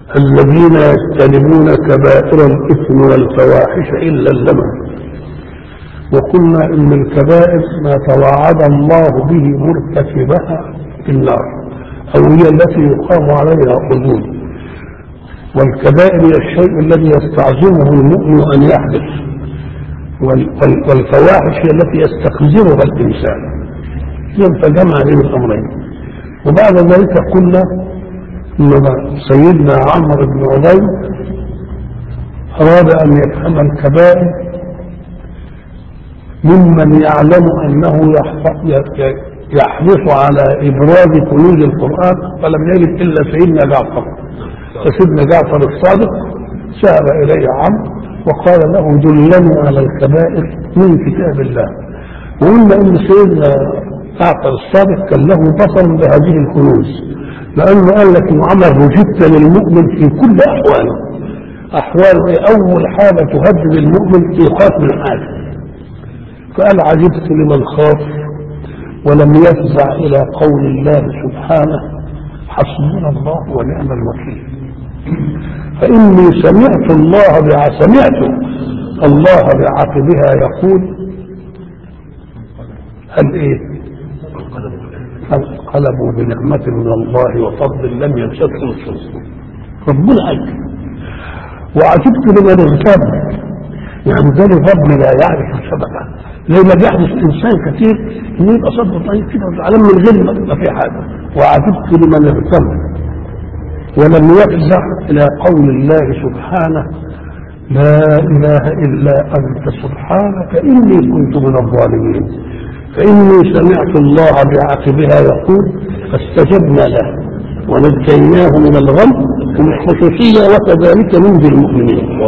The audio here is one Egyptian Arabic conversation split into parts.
الذين يجتنبون كبائر الإثم والفواحش إلا اللمم وقلنا إن الكبائر ما توعد الله به مرتكبها في النار أو هي التي يقام عليها حدود والكبائر هي الشيء الذي يستعظمه المؤمن أن يحدث والفواحش هي التي يستخزرها الإنسان فجمع بين الأمرين وبعد ذلك قلنا ان سيدنا عمرو بن عبيد اراد ان يفهم الكبائر ممن يعلم انه يحرص على ابراز كنوز القران فلم يجد الا سيدنا جعفر فسيدنا جعفر الصادق سار اليه عمرو وقال له دلني على الكبائر من كتاب الله وقلنا ان سيدنا جعفر الصادق كان له بصر بهذه الكنوز لانه قال لك انه عمل رجبت للمؤمن في كل احواله احوال ايه اول حاجه تهدد المؤمن يخاف من حاجه فقال عجبت لمن خاف ولم يفزع الى قول الله سبحانه حسبنا الله ونعم الوكيل فاني سمعت الله بع سمعت الله بعقبها يقول هل ايه انقلبوا بنعمة من الله وفضل لم يمسسهم سوء ربنا أجل وعجبت لمن اغتاب يعني ذلك الرب لا يعرف سببه زي ما بيحدث انسان كثير انه يبقى صدر طيب كده وزعلان من غير ما في حاجه وعجبت لمن اغتاب ولم يفزع الى قول الله سبحانه لا اله الا انت سبحانك اني كنت من الظالمين فإني سمعت الله بعقبها يقول فاستجبنا له ونجيناه من الغم من الخصوصية وكذلك ننجي المؤمنين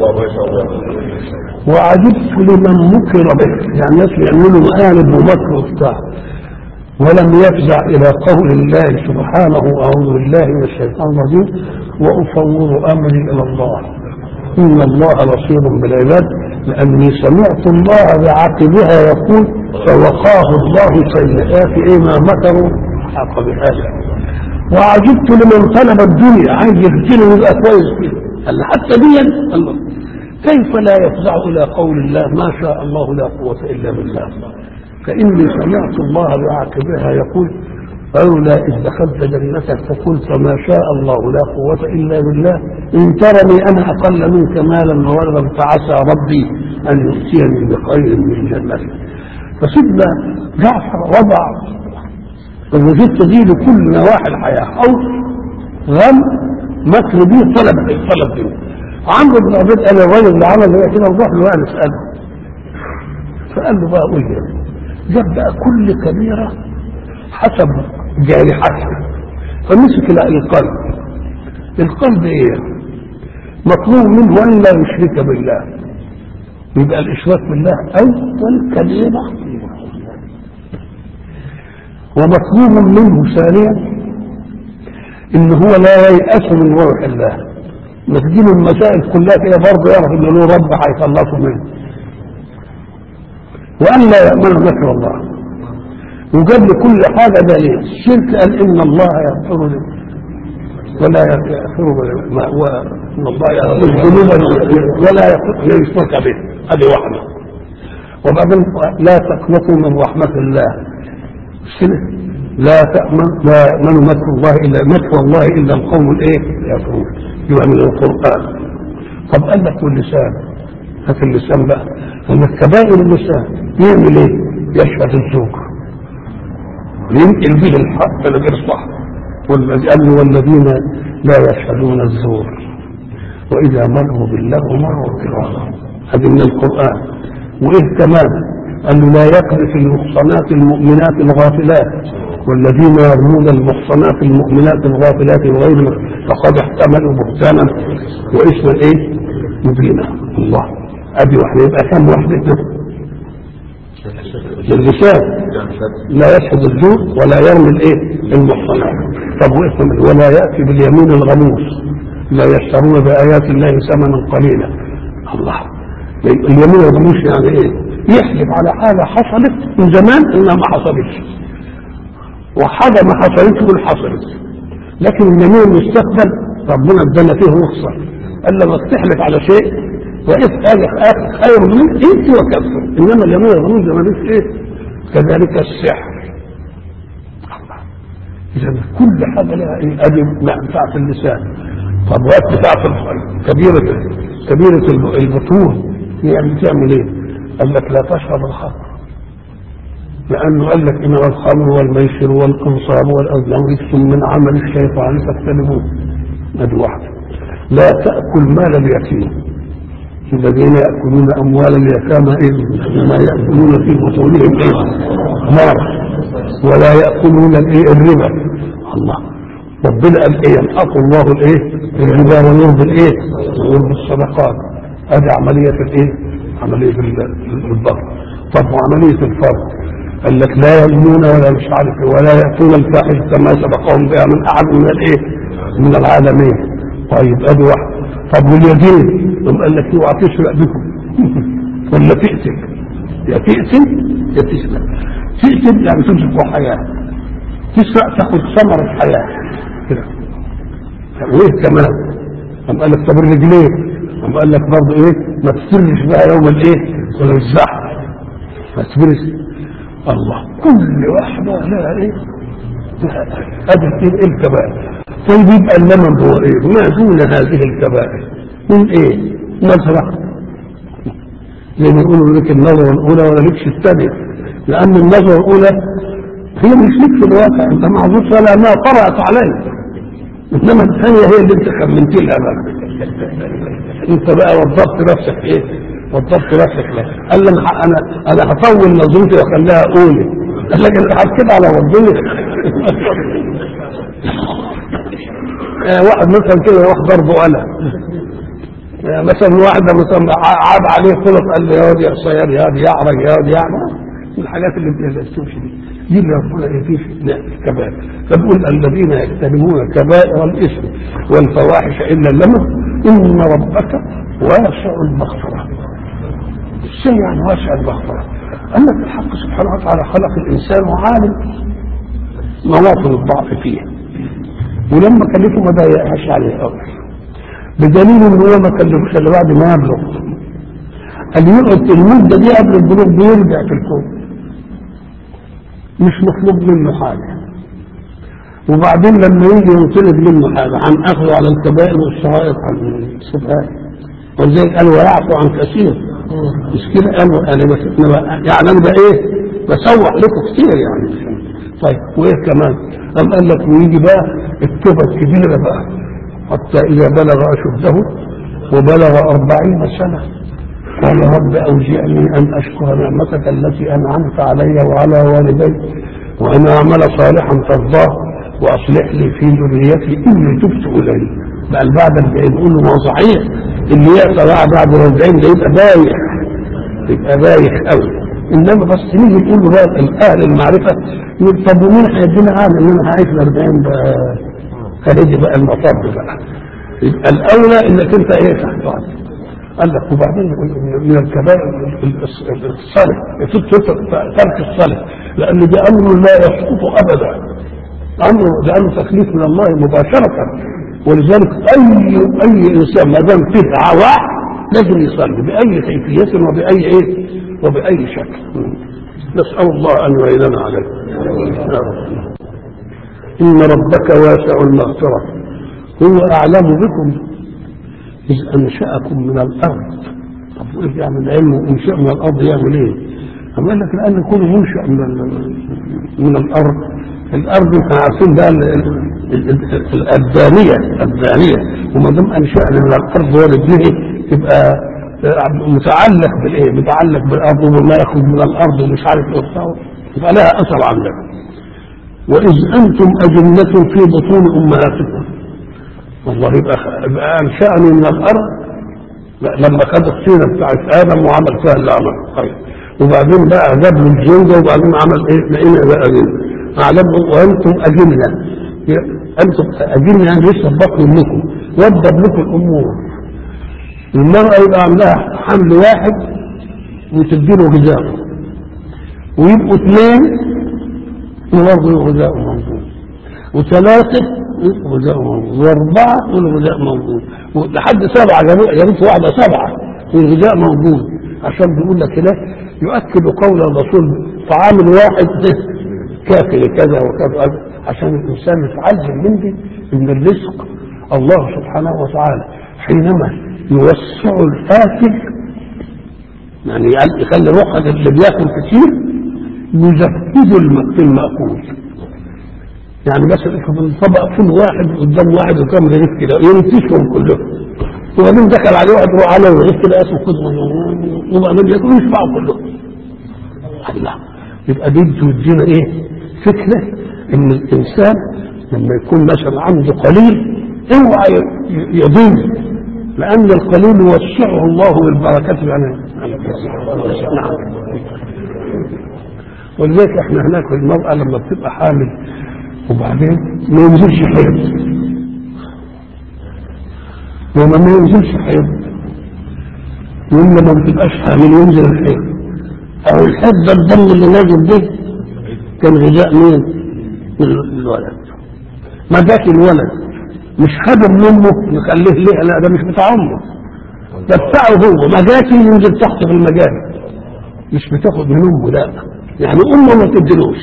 وعجبت لمن مكر به يعني الناس يعملوا مقالب ومكر وبتاع ولم يفزع إلى قول الله سبحانه أعوذ بالله من الشيطان الرجيم وأفوض أمري إلى الله إن الله بصير بالعباد لأني سمعت الله بعقبها يقول فوقاه الله سيئات إيه ما مكروا حق بهذا وعجبت لمن طلب الدنيا عايز يغتني ويبقى كويس كده قال حتى دي الله كيف لا يفزع إلى قول الله ما شاء الله لا قوة إلا بالله فإني سمعت الله بعقبها يقول فلولا إذ دخلت جنتك فقلت ما شاء الله لا قوة إلا بالله إن ترني أنا أقل منك مالا وولدا فعسى ربي أن يؤتيني بخير من جنتك فسيدنا جعفر وضع الوجود تزيد كل نواحي الحياة أو غم مكر به طلب طلب به عمرو بن عبيد قال الراجل اللي عمل هو كده نروح له بقى نسأله فقال له بقى قول لي جاب بقى كل كبيرة حسب جارحتها فمسك القلب القلب ايه مطلوب منه ان لا يشرك بالله يبقى الاشراك بالله اول كبيره ومطلوب منه ثانيا ان هو لا ييأس من روح الله ما تجيب المسائل كلها كده برضه يعرف ان له رب هيخلصه منه وان لا يامن مكر الله وجاب لي كل حاجة دليل الشرك قال إن الله يغفر لي ولا يغفر وإن الله يغفر الذنوب ولا يغفر يشرك به هذه واحدة وبعدين لا تقنطوا من رحمة الله السنة لا تأمن لا يأمن مكر الله إلا مكر الله إلا القوم الإيه؟ يكفرون يبقى من القرآن طب قال لك واللسان هات اللسان بقى أن كبائر اللسان يعمل إيه؟ يشهد الزوج ينقل به الحق الغير صح قال والذين لا يشهدون الزور واذا مروا باللغو مروا كراما هذه من القران وايه كمان قال لا يقذف المحصنات المؤمنات الغافلات والذين يرمون المحصنات المؤمنات الغافلات الغير فقد احتملوا بهتانا واثما ايه؟ مبينا الله ادي واحده يبقى كم واحده باللسان لا يشهد الزور ولا يرمي الايه المحصنات طب واسم ولا ياتي باليمين الغموس لا يشترون بايات الله ثمنا قليلا الله اليمين الغموس يعني ايه يحلف على حاجه حصلت من زمان انها ما حصلتش وحاجه ما حصلتش تقول حصلت لكن اليمين المستقبل ربنا ادانا فيه رخصه قال لما تحلف على شيء وإذ هذا خير منك انت وكفر انما اليمين الغموس ده مالوش ايه كذلك السحر اذا كل حاجه لها ايه ادي بتاعت اللسان طب وقت بتاعت كبيره كبيره البطون يعني بتعمل ايه؟ قال لك لا تشرب الخمر لانه قال لك انما الخمر والميسر والانصاب والازلام رجس من عمل الشيطان فاجتنبوه ادي واحده لا تاكل مال اليتيم الذين ياكلون اموال اليتامى انما ياكلون في بطونهم ايه؟ نار ولا ياكلون الايه الربا الله ربنا قال ايه يمحق الله الايه الربا ويرضي الايه ويرضي الصدقات هذه عمليه الايه عمليه الضرب طب وعمليه الفرد قال لك لا يزنون ولا مش عارف ولا ياتون الفاحشه كما سبقهم بها من احد من الايه من العالمين طيب ادي واحد طب واليدين قال لك اوعى تسرق بكم ولا تقتل يا تقتل يا تسرق تقتل يعني تمسك حياه تسرق تاخذ ثمر الحياه كده وايه كمان قام قال لك طب الرجلين قام قال لك برضه ايه ما تسرش بقى يوم الايه ولا الزحف ما تسرش الله كل واحده لها ايه ادي ايه الكبائر طيب يبقى اللمم هو ايه ما دون هذه الكبائر من ايه نظرة زي ما يقولوا لك النظرة الأولى ولا لكش الثانية لأن النظرة الأولى هي مش لك في الواقع أنت معذور ولا ما طرأت عليك إنما الثانية هي اللي أنت خمنت لها بقى أنت بقى وضبت نفسك إيه؟ وضبت نفسك لا قال لي أنا أنا هطول نظرتي وأخليها أولى قال لك أنا كده على ربنا واحد مثلا كده واحد ضربه قلم مثلا واحدة مثلا عاب عليه خلط قال له يا واد يا قصير يا واد يا عرج يا واد يا الحاجات اللي بتستوفي دي دي اللي ربنا يفيه الكبائر فبقول الذين يجتنبون كبائر الاثم والفواحش الا اللمم ان ربك واسع المغفره الشيء يعني واسع المغفره قال لك الحق سبحانه وتعالى خلق الانسان وعالم مواطن الضعف فيه ولما كلفه ما ضايقهاش عليه قوي بدليل ان هو ما كلفش الا بعد ما يبلغ قال يقعد المده دي قبل البلوغ بيرجع في الكون مش مطلوب منه حاجه وبعدين لما يجي يطلب منه حاجه عن اخذه على الكبائر والصغائر عن السبهات ولذلك قال ويعفو عن كثير مش كده قالوا انا بس يعني انا بقى ايه بسوح لكم كتير يعني طيب وايه كمان قام قال لك ويجي بقى التوبه الكبيره بقى حتى إذا بلغ أشده وبلغ أربعين سنة قال رب أوزعني أن أشكر نعمتك التي أنعمت علي وعلى والدي وأن أعمل صالحا ترضاه وأصلح لي في ذريتي إني تبت إليه بقى بعد الأربعين يقول له ما هو صحيح اللي يأتى بقى بعد الأربعين ده يبقى بايخ يبقى بايخ قوي انما بس نيجي نقول له بقى اهل المعرفه يقول طب ومين هيدينا عالم ان انا هعيش ال 40 بقى فهدي بقى المطب بقى يبقى الاولى انك انت ايه تحت قال لك وبعدين من الكبائر الصالح ترك الصالح لان ده امر لا يسقط ابدا امر لانه تكليف من الله مباشره ولذلك اي اي انسان ما دام فيه عواء لازم يصلي باي كيفيه وباي ايه وباي شكل نسال الله ان يعيننا عليه يا رب إن ربك واسع المغفرة هو أعلم بكم إذ أنشأكم من الأرض طب وإيه يعمل العلم إنشاء من الأرض يعمل إيه؟ أما قال لك لأن يكون ينشأ من, من الأرض الأرض احنا عارفين بقى الدانية الدانية وما دام أنشأنا من الأرض ورجله يبقى متعلق بالإيه؟ متعلق بالأرض وما يخرج من الأرض ومش عارف إيه يبقى لها أثر عندك وإذ أنتم أجنة في بطون أمهاتكم والله يبقى, يبقى أنشأني من الأرض لما خد السيرة بتاعت آدم وعمل فيها اللي عمل طيب وبعدين بقى جاب له الزوجة وبعدين عمل إيه لقينا بقى أجنة أعلم وأنتم أجنة أنتم أجنة يعني لسه بطن أمكم وضب لكم الأمور المرأة يبقى عندها حمل واحد وتديله غذاءه ويبقوا اثنين وبرضه غذاء موجود وثلاثة غذاء موجود واربعه والغذاء موجود لحد سبعه جابت واحده سبعه والغذاء موجود عشان بيقول لك هناك يؤكد قول الرسول طعام الواحد كافي لكذا وكذا عشان الانسان يتعلم من دي ان الرزق الله سبحانه وتعالى حينما يوسع الاكل يعني يخلي روحك اللي بياكل كتير يزكد في المأكول يعني مثلا افرض الطبق فول واحد قدام واحد وكم رغيف كده ينتشهم كلهم وبعدين دخل عليه واحد روح على رغيف كده اسمه خدمه وبعدين ياكلوا يشبعوا كلهم الله يبقى دي تدينا ايه؟ فكره ان الانسان لما يكون مثلا عنده قليل اوعى يضيع لان القليل يوسعه الله بالبركات يعني نعم ولذلك احنا هناك المرأة لما بتبقى حامل وبعدين ما ينزلش حيض لما ما ينزلش حيض يقول لما ما بتبقاش حامل ينزل الحيض او الحيض ده الدم اللي نازل ده كان غذاء مين؟ من الولد ما جاش الولد مش خده من امه يخليه ليه لا ده مش بتاع امه ده بتاعه هو ما جاش ينزل تحت في المجال مش بتاخد من امه لا يعني امه ما تديلوش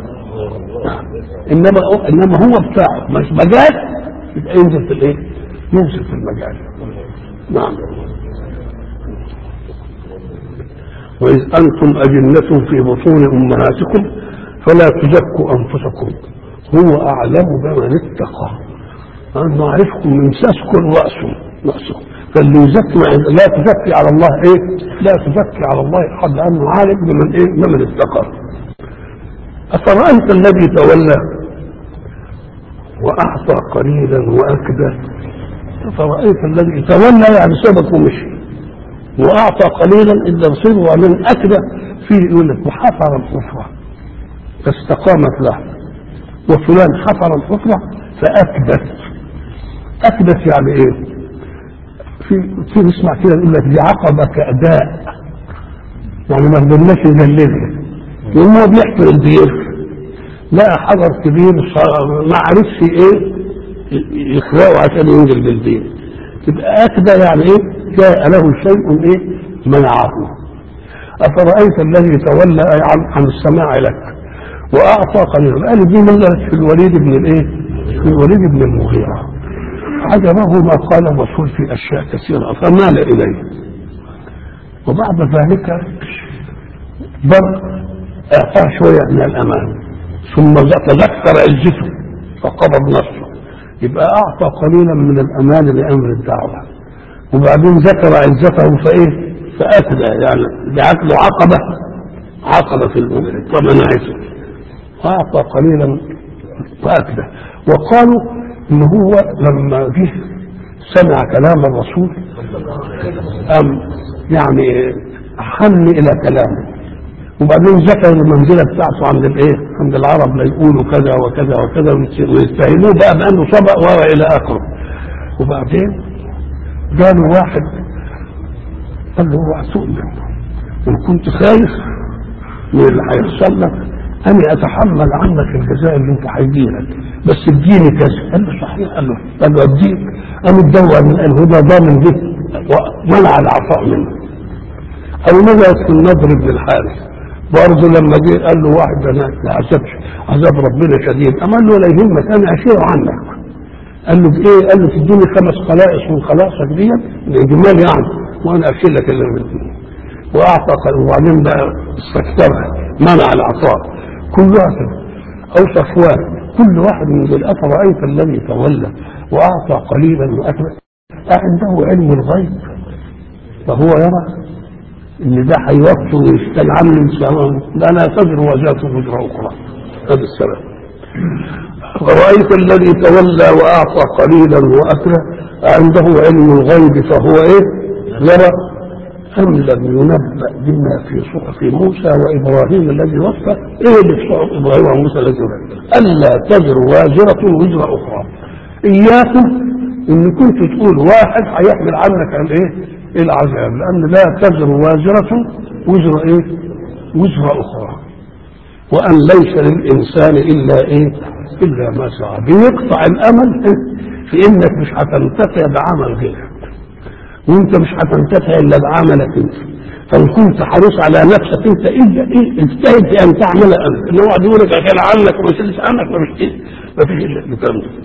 انما انما هو بتاعه مش مجال يبقى ينزل في الايه؟ ينزل في المجال نعم وإذ أنتم أجنة في بطون أمهاتكم فلا تزكوا أنفسكم هو أعلم بمن اتقى أن نعرفكم من سسكم رأسه رأسه فاللي يزكي لا تزكي على الله إيه؟ لا تزكي على الله أحد لأنه عالم بمن إيه؟ بمن اتقى أفرأيت الذي تولى وأعطى قليلا وأكدى أفرأيت الذي تولى يعني سبق ومشي وأعطى قليلا إلا نصيبه ومن أكدى فيه يقول لك وحفر الحفرة فاستقامت له وفلان حفر الحفرة فأكدت أكدت يعني إيه؟ في في نسمع كده يقول لك دي عقبة كأداء يعني ما قدرناش نجلدها يقول هو بيحفر البير لقى حجر كبير ما عرفش ايه يخلقه عشان ينزل بالبير تبقى أكدى يعني ايه جاء له شيء ايه منعه أفرأيت الذي تولى عن, عن السماع لك وأعطى قليلا قال دي نزلت في الوليد بن الايه في الوليد بن المغيرة عجبه ما قال الرسول في أشياء كثيرة فمال إليه وبعد ذلك بر اعطاه شويه من الامان ثم تذكر عزته فقبض نفسه يبقى اعطى قليلا من الامان لامر الدعوه وبعدين ذكر عزته فايه فاكدى يعني بعقد عقبه عقبه في الامر ومنعته واعطى قليلا فاكدى وقالوا ان هو لما جه سمع كلام الرسول أم يعني حن الى كلامه وبعدين ذكر المنزله بتاعته عند الايه؟ عند العرب لا يقولوا كذا وكذا وكذا ويتهموه بقى بانه سبق والى اخره. وبعدين جاله واحد قال له اوعى تؤمن ان كنت خايف من اللي هيحصل لك انا اتحمل عنك الجزاء اللي انت هيجيلك بس اديني كذا قال له صحيح قال له قال له اديك قام اتدور من الهدى ضامن به ومنع العطاء منه او نزلت في النضر بن الحارث برضه لما جه قال له واحد انا عذاب عذاب ربنا شديد قام قال له لا يهمك انا اشير عنك قال له بايه؟ قال له تديني خمس خلائص من خلاصك دي الاجمال يعني وانا اشيل لك اللي واعطى وبعدين بقى استكثرها منع العطاء كل واحد او صفوان كل واحد من دول افرايت الذي تولى واعطى قليلا واكبر عنده علم الغيب فهو يرى ان ده هيوفر ويشتغل عني ان شاء الله لا لا تزر وزاره وزر اخرى هذا السلام رأيت الذي تولى وأعطى قليلا وأكله عنده علم الغيب فهو إيه؟ يرى أم لم ينبأ بما في صحف موسى وإبراهيم الذي وفى إيه اللي في صحف إبراهيم وموسى الذي وفى ألا تزر وازرة وزر أخرى إياكم إن كنت تقول واحد هيحمل عنك عن إيه؟ العذاب لأن لا تزر وازرة وزر إيه؟ وزر أخرى وأن ليس للإنسان إلا إيه إلا ما سعى بيقطع الأمل في إنك مش هتنتفع بعمل غيرك وانت مش هتنتفع الا بعملك انت فان كنت حريص على نفسك انت الا ايه اجتهد في ان تعمل انت اللي هو يقول لك عشان عنك وما يشيلش عنك ما فيش ايه ما فيش الا الكلام ده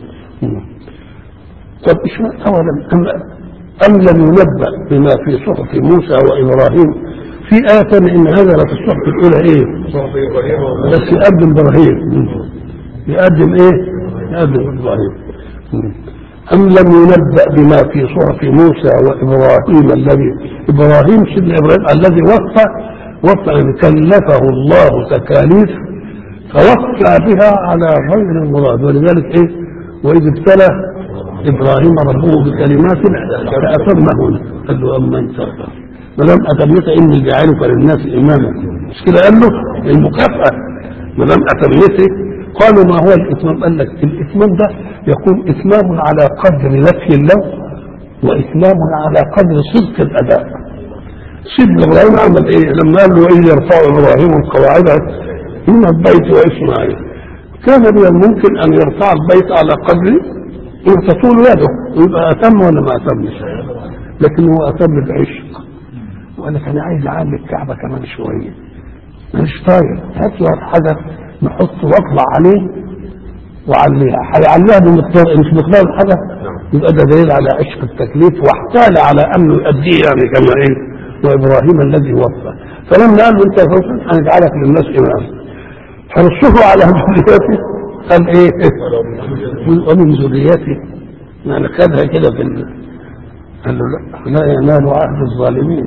طب ايش اولا ام ام لم ينبأ بما في صحف موسى وابراهيم في آية تانية إن هذا لا في الصحف الأولى إيه؟ بس يقدم إبراهيم يقدم إيه؟ يقدم إبراهيم أم لم ينبأ بما في صحف موسى وإبراهيم الذي إبراهيم سيدنا إبراهيم الذي وفى وفى أن كلفه الله تكاليف فوفى بها على غير المراد ولذلك إيه وإذ ابتلى إبراهيم ربه بكلمات فأتمهن قال له أما أنت ما دام أتميت إني جاعلك للناس إماما مش كده قال له المكافأة ما دام أتميت قالوا ما هو الإتمام قال لك الإتمام ده يكون إتمام على قدر نفي اللوم وإتمام على قدر صدق الأداء سيدنا إبراهيم عمل إيه لما قال له إذ يرفع إبراهيم القواعد من البيت وإسماعيل كان من الممكن أن يرفع البيت على قدر إن تطول يده ويبقى أتم ولا ما أتمش لكن هو أتم بعشق وقال لك أنا عايز أعلي الكعبة كمان شوية مش طاير هات له حجر نحطه واطلع عليه وعليها هيعليها بمقدار مش مقدار الحجر يبقى ده دليل على عشق التكليف واحتال على انه يؤديه يعني كما ايه وابراهيم الذي وفى فلما قال له انت يا فوزان هنجعلك للناس امام حرصه على ذريته قال ايه ومن ذريتي يعني خدها كده في ال... قال له لا لا ينال عهد الظالمين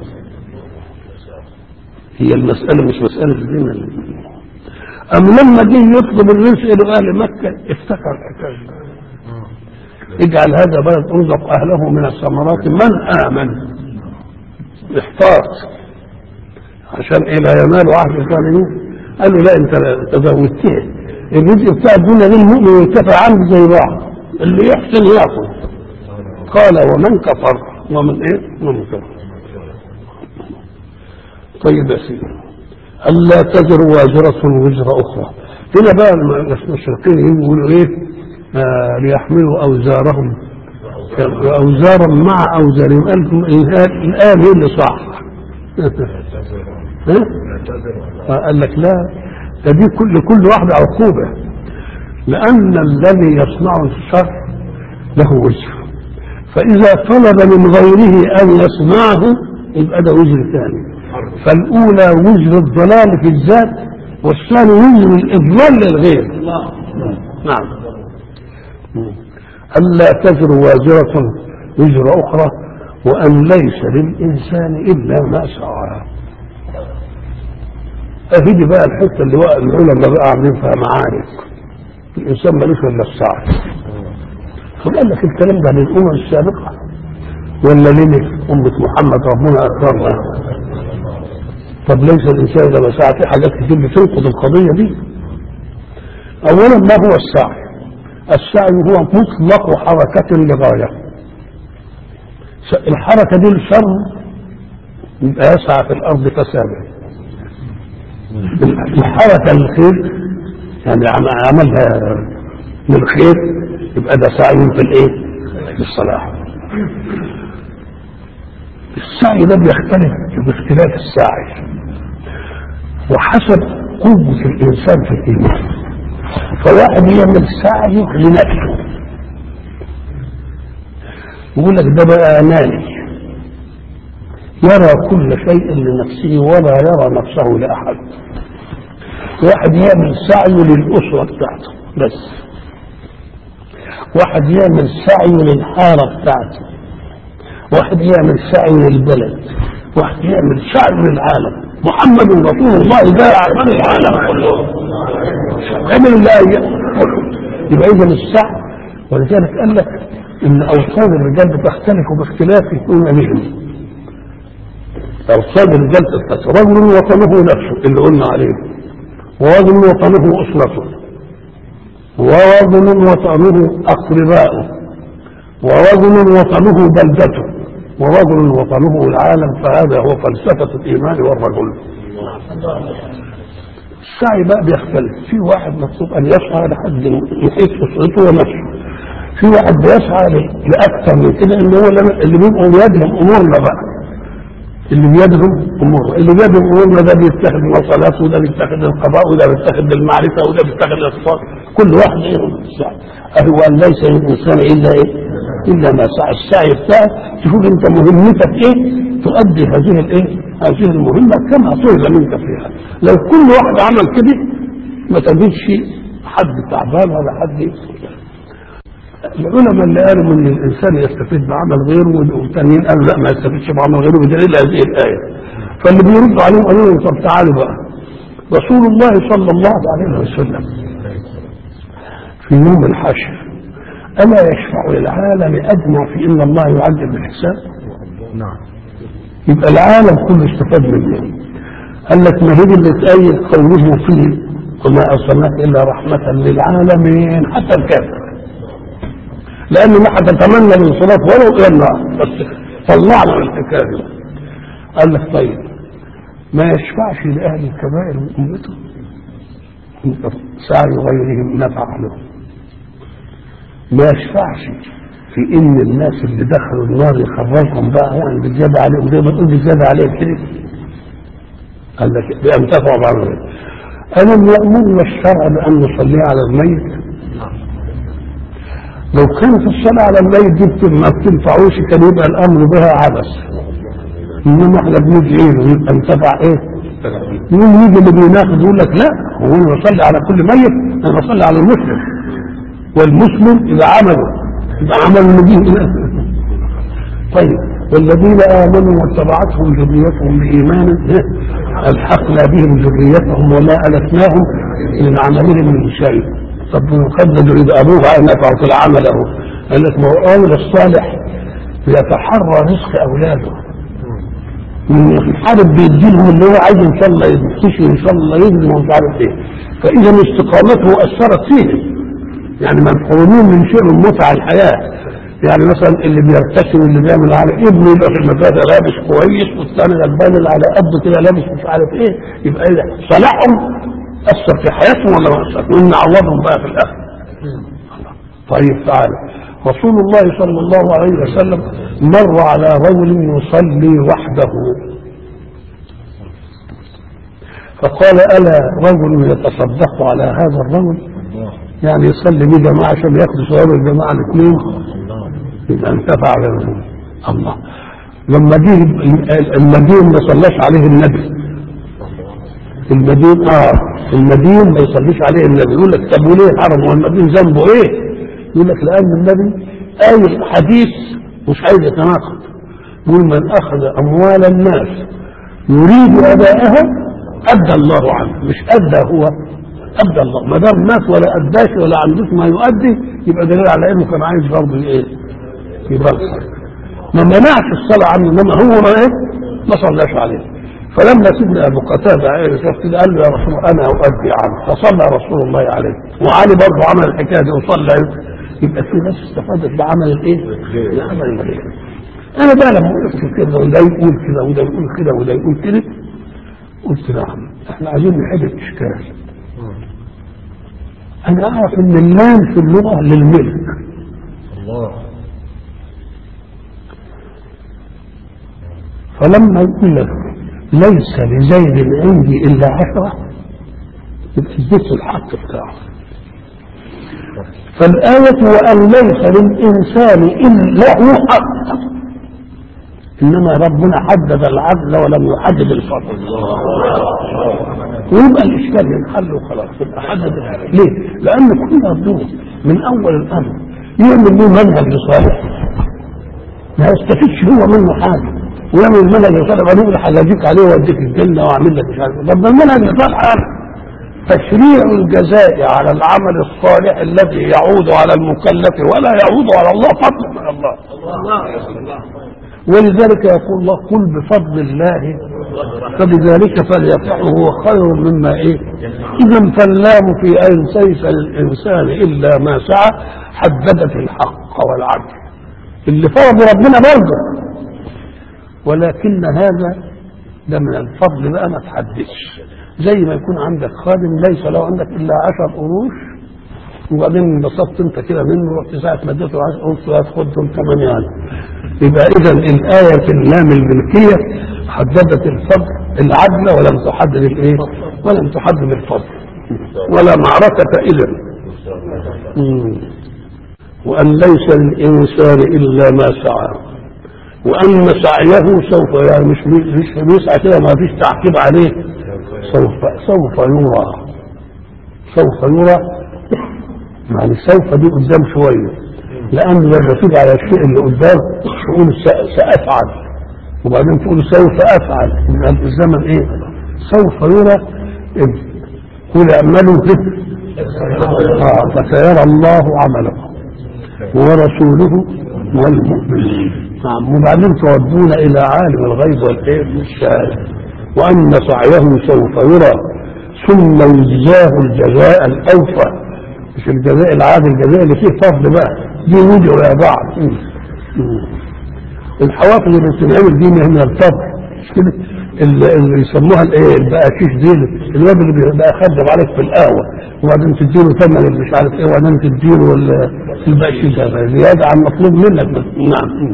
هي المسألة مش مسألة الدين أم لما جه يطلب الرزق لأهل مكة افتكر الحكاية اجعل هذا بلد ارزق أهله من الثمرات من آمن احتاط عشان إيه لا ينال عهد الظالمين قال له لا أنت تزودتها الرزق بتاع الدنيا دي المؤمن ينتفع عنه زي بعض اللي يحسن ياخذ قال ومن كفر ومن ايه؟ ومن كفر طيب يا سيدي ألا تزر وازرة وزر أخرى هنا بقى المشرقين يقولوا إيه آه ليحملوا أوزارهم أوزارا مع أوزارهم الآن هي اللي صح قال لك لا ده دي كل كل واحدة عقوبة لأن الذي يصنع الشر له وزر فإذا طلب من غيره أن يصنعه يبقى ده وزر ثاني فالأولى وزر الضلال في الذات والثاني وزر الإضلال للغير نعم ألا تزر وازرة وزر أخرى وأن ليس للإنسان إلا ما سعى أهدي بقى الحتة اللي بقى العلماء بقى عاملين فيها معارك الإنسان ملوش إلا السعي فقال لك الكلام ده للأمم السابقة ولا لنا أمة محمد ربنا أكرمنا طب ليس الانسان اذا ما سعى في حاجات كتير بتنقض القضيه دي اولا ما هو السعي السعي هو مطلق حركه لغايه الحركه دي الشر يبقى يسعى في الارض فسادا الحركه للخير يعني عملها للخير يبقى ده سعي في الايه؟ في الصلاح السعي ده بيختلف باختلاف الساعي وحسب قوة الإنسان في الإيمان فواحد يعمل سعي لنفسه يقول لك ده بقى أناني يرى كل شيء لنفسه ولا يرى نفسه لأحد واحد يعمل سعي للأسرة بتاعته بس واحد يعمل سعي للحارة بتاعته واحد يعمل سعي للبلد واحد يعمل سعي للعالم محمد رسول الله جاء عن العالم كله عمل الله يبقى اذا السعي ولذلك قال لك ان اوصال الرجال بتختلف باختلاف ايمانهم اوصال الرجال تختلف رجل وطنه نفسه اللي قلنا عليه ورجل وطنه اسرته ورجل وطنه اقرباؤه ورجل وطنه بلدته ورجل وطنه العالم فهذا هو فلسفة الإيمان والرجل السعي بقى بيختلف في واحد مطلوب ان يسعى لحد يحيط اسرته ومشي في واحد بيسعى ل- لاكثر من كده ان هو اللي- اللي بيبقوا بيدهم امورنا بقى اللي بيدهم امورنا اللي بيدهم امورنا ده بيتخذ المواصلات وده بيتخذ القضاء وده بيتخذ المعرفه وده بيتخذ الاقتصاد كل واحد ايه السعي هو ان ليس للانسان الا ايه؟ الا ما سعى السعي بتاعه تشوف انت مهمتك ايه تؤدي هذه الايه؟ هذه المهمه كما طلب منك فيها لو كل واحد عمل كده ما تجدش حد تعبان ولا حد العلماء اللي قالوا ان الانسان يستفيد بعمل غيره والتانيين قالوا لا ما يستفيدش بعمل غيره بدليل هذه الايه فاللي بيردوا عليهم قالوا لهم طب تعالوا بقى رسول الله صلى الله عليه وسلم في يوم الحشر الا يشفع للعالم اجمع في ان الله يعجل بالحساب نعم يبقى العالم كله استفاد منه قال لك ما هي اللي تأيد قوله فيه وما ارسلناك الا رحمه للعالمين حتى الكافر لانه ما هتتمنى الانصراف ولو الى النار بس طلعنا من الحكايه دي. قال لك طيب ما يشفعش لاهل الكبائر من امته سعي غيرهم نفع لهم ما يشفعش في ان الناس اللي دخلوا النار يخرجهم بقى يعني بالزياده عليهم زي ما تقول بالزياده عليهم كده قال لك بينتفعوا بعض ألم يأمرنا الشرع بأن نصلي على الميت؟ لو كانت الصلاة على الميت دي بت- ما بتنفعوش كان يبقى الأمر بها عبث إنما إحنا بندعي له يبقى انتفع إيه؟ يقول يجي اللي بيناقض يقول لك لا هو أنا بصلي على كل ميت أنا بصلي على المسلم والمسلم إذا عمله إذا عمل النبي طيب والذين آمنوا واتبعتهم ذريتهم بإيمان ألحقنا بهم ذريتهم وما ألتناهم من عملهم من شيء طب قد يريد أبوه أن يفعل في العمل أهو قال لك ما هو أول الصالح يتحرى رزق أولاده من الحارب بيديلهم اللي هو عايز ان شاء الله يكتشف ان شاء الله يجري ومش عارف ايه فاذا استقامته اثرت فيه يعني محرومين من شيء من متع الحياه يعني مثلا اللي بيرتشي واللي بيعمل على ابنه يبقى في المدرسه لابس كويس والثاني غلبان اللي على قده كده لابس مش عارف ايه يبقى ايه ده؟ صلاحهم اثر في حياتهم ولا ما اثر؟ وان عوضهم بقى في الاخر. طيب تعالى رسول الله صلى الله عليه وسلم مر على رجل يصلي وحده فقال الا رجل يتصدق على هذا الرجل يعني يصلي بيه جماعه عشان ياخدوا ثواب الجماعه الاثنين يبقى انتفع بهم الله لما جه المدين ما صلاش عليه النبي المدين اه المدين ما يصليش عليه النبي يقول لك طب وليه حرم هو المدين ذنبه ايه؟ يقول لك لان النبي قايل حديث مش عايز يتناقض يقول من اخذ اموال الناس يريد اداءها ادى الله عنه مش ادى هو ادى الله ما دام مات ولا اداش ولا عندوش ما يؤدي يبقى دليل على انه كان عايز برضه ايه؟ يبلغ ما منعش الصلاه عنه انما هو ما ايه؟ ما صلاش عليه فلما سيدنا ابو قتاده عرف كده قال له يا رسول الله انا اؤدي عنه فصلى رسول الله عليه وعلي برضه عمل الحكايه دي وصلى يبقى في ناس استفادت بعمل الايه؟ بعمل الملائكه انا بقى لما وقفت كده وده يقول كده وده يقول كده وده يقول كده قلت نعم احنا عايزين نحل الاشكال انا اعرف ان اللام في اللغه للملك الله فلما يقول لك ليس لزيد عندي الا عشره يبقى اديت الحق بتاعه فالآية وأن ليس للإنسان إلا له حق إنما ربنا حدد العدل ولم يحدد الفضل ويبقى الإشكال ينحل وخلاص يبقى حدد ليه؟ لأن كل الدول من أول الأمر يعمل له منهج لصالح ما يستفيدش هو منه حاجة ويعمل المنهج لصالح ويقول هلاجيك عليه واديك الجنة واعمل لك مش عارف إيه. طب ده المنهج لصالح أنا تشريع الجزاء على العمل الصالح الذي يعود على المكلف ولا يعود على الله فضل من الله ولذلك يقول الله قل بفضل الله فبذلك فليفرحوا هو خير مما ايه اذا فاللام في ان ليس للانسان الا ما سعى حددت الحق والعدل اللي فرض ربنا برضه ولكن هذا ده من الفضل بقى ما تحدثش زي ما يكون عندك خادم ليس له عندك الا عشر قروش وبعدين انبسطت انت كده منه رحت ساعه ما اديته 10 قروش خدهم 8 يبقى اذا الايه في اللام الملكيه حددت الفضل العدل ولم تحدد الايه؟ ولم تحدد الفضل ولا معركه اذا وان ليس للانسان الا ما سعى وان سعيه سوف يعني مش مش بيسعى كده ما فيش تعقيب عليه سوف سوف يرى سوف يرى يعني سوف دي قدام شويه لان لما تيجي على الشيء اللي قدام تقول سافعل وبعدين تقول سوف افعل يبقى الزمن ايه؟ سوف يرى إذ قل اعملوا به آه فسيرى الله عملكم ورسوله والمؤمنين نعم وبعدين تودون الى عالم الغيب والايه والشهاده وان سعيه سوف يرى ثم يجزاه الجزاء الاوفى مش الجزاء العادي الجزاء اللي فيه فضل بقى دي وجه يا بعض الحوافز اللي بتنعمل دي من الفضل مش كده اللي اللي يسموها الايه البقاشيش دي الواد اللي بيبقى خدم عليك في القهوه وبعدين تديله ثمن اللي مش عارف ايه وبعدين تديله البقاشيش ده زياده عن المطلوب منك نعم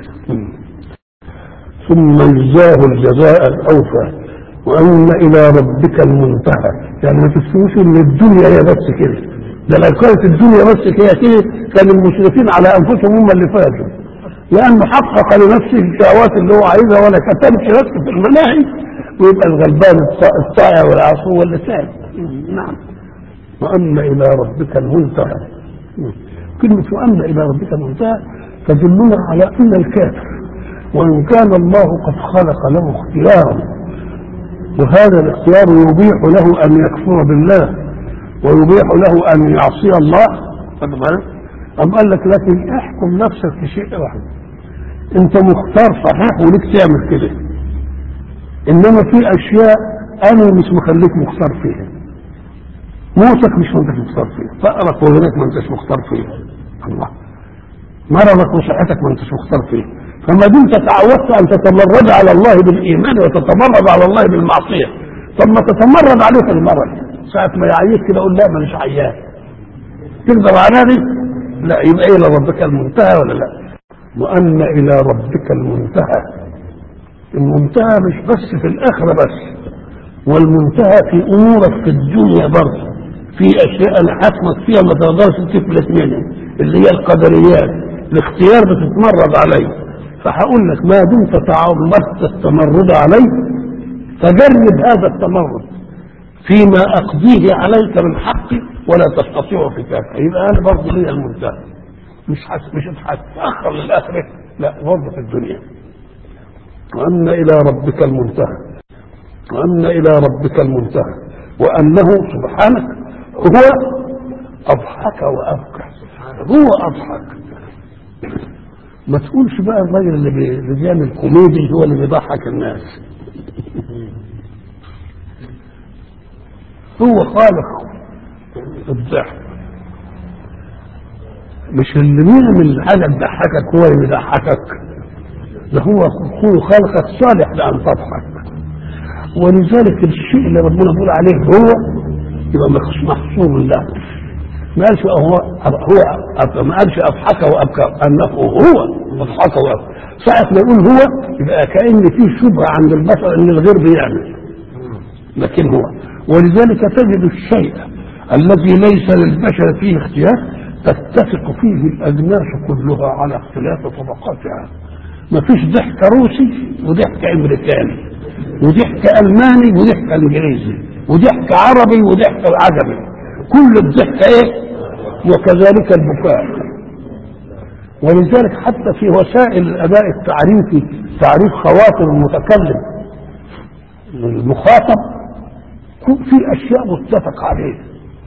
ثم يجزاه الجزاء الاوفى وان الى ربك المنتهى يعني ما تفتوش ان الدنيا هي بس كده ده لو كانت الدنيا بس هي كده كان المشركين على انفسهم هم اللي فازوا لانه حقق لنفسه الشهوات اللي هو عايزها ولا كتمش نفسه في المناهي ويبقى الغلبان الطائع والعصو واللي تعب نعم وان الى ربك المنتهى كلمه وان الى ربك المنتهى تدلنا على ان الكافر وان كان الله قد خلق له اختيارا وهذا الاختيار يبيح له ان يكفر بالله ويبيح له ان يعصي الله أم قال لك لكن احكم نفسك في شيء واحد انت مختار صحيح وليك تعمل كده انما في اشياء انا مش مخليك مختار فيها موتك مش ما انتش مختار فيها فقرك وغناك ما انتش مختار فيها الله مرضك وصحتك ما انتش مختار فيها فما دمت تعودت ان تتمرد على الله بالايمان وتتمرد على الله بالمعصيه طب ما تتمرد عليه في المرض ساعه ما يعيك كده قول لا مانيش عيان تقدر على دي لا يبقى الى ربك المنتهى ولا لا وان الى ربك المنتهى المنتهى مش بس في الاخره بس والمنتهى في امورك في الدنيا برضه في اشياء انا حاكمك فيها ما تقدرش تفلت منها اللي هي القدريات الاختيار بتتمرد عليه فهقول لك ما دمت تعمدت التمرد عليه فجرب هذا التمرد فيما اقضيه عليك من حقي ولا تستطيع فتاكه يبقى انا برضه لي المنتهى مش حس مش هتاخر للاخره لا برضه في الدنيا وان الى ربك المنتهى وان الى ربك المنتهى وانه سبحانك هو اضحك وابكى هو اضحك ما تقولش بقى الراجل اللي بي- اللي بيعمل كوميدي هو اللي بيضحك الناس هو خالق الضحك مش اللي بيعمل حاجه تضحكك هو اللي بيضحكك ده هو هو خلقك صالح لان تضحك ولذلك الشيء اللي ربنا بيقول عليه هو يبقى مش محصور له ما قالش هو هو أب- ما قالش اضحك وابكى انه هو اضحك وابكى ساعة ما يقول هو يبقى كأن في شبهة عند البشر ان الغير بيعمل لكن هو ولذلك تجد الشيء الذي ليس للبشر فيه اختيار تتفق فيه الاجناس كلها على اختلاف طبقاتها ما فيش ضحك روسي وضحك امريكاني وضحك الماني وضحك انجليزي وضحك عربي وضحك عجمي كل الضحك ايه وكذلك البكاء ولذلك حتى في وسائل الاداء التعريفي تعريف خواطر المتكلم المخاطب في اشياء متفق عليها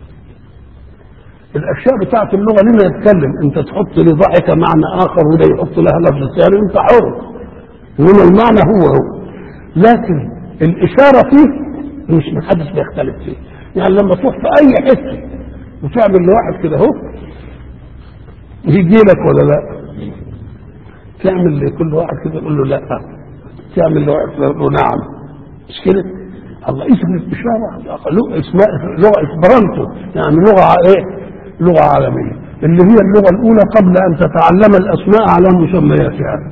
الاشياء بتاعت اللغه لما يتكلم انت تحط لي ضحكه معنى اخر وده يحط لها لفظ ثاني انت حر انما المعنى هو هو لكن الاشاره فيه مش محدش بيختلف فيه يعني لما تروح في اي حته وتعمل لواحد كده اهو يجي لك ولا لا تعمل لكل واحد كده يقول له لا تعمل لواحد كده يقول له نعم مش كده الله اسم الإشارة لغة اسمها لغة اسبرانتو يعني لغة ايه؟ لغة عالمية اللي هي اللغة الأولى قبل أن تتعلم الأسماء على مسمياتها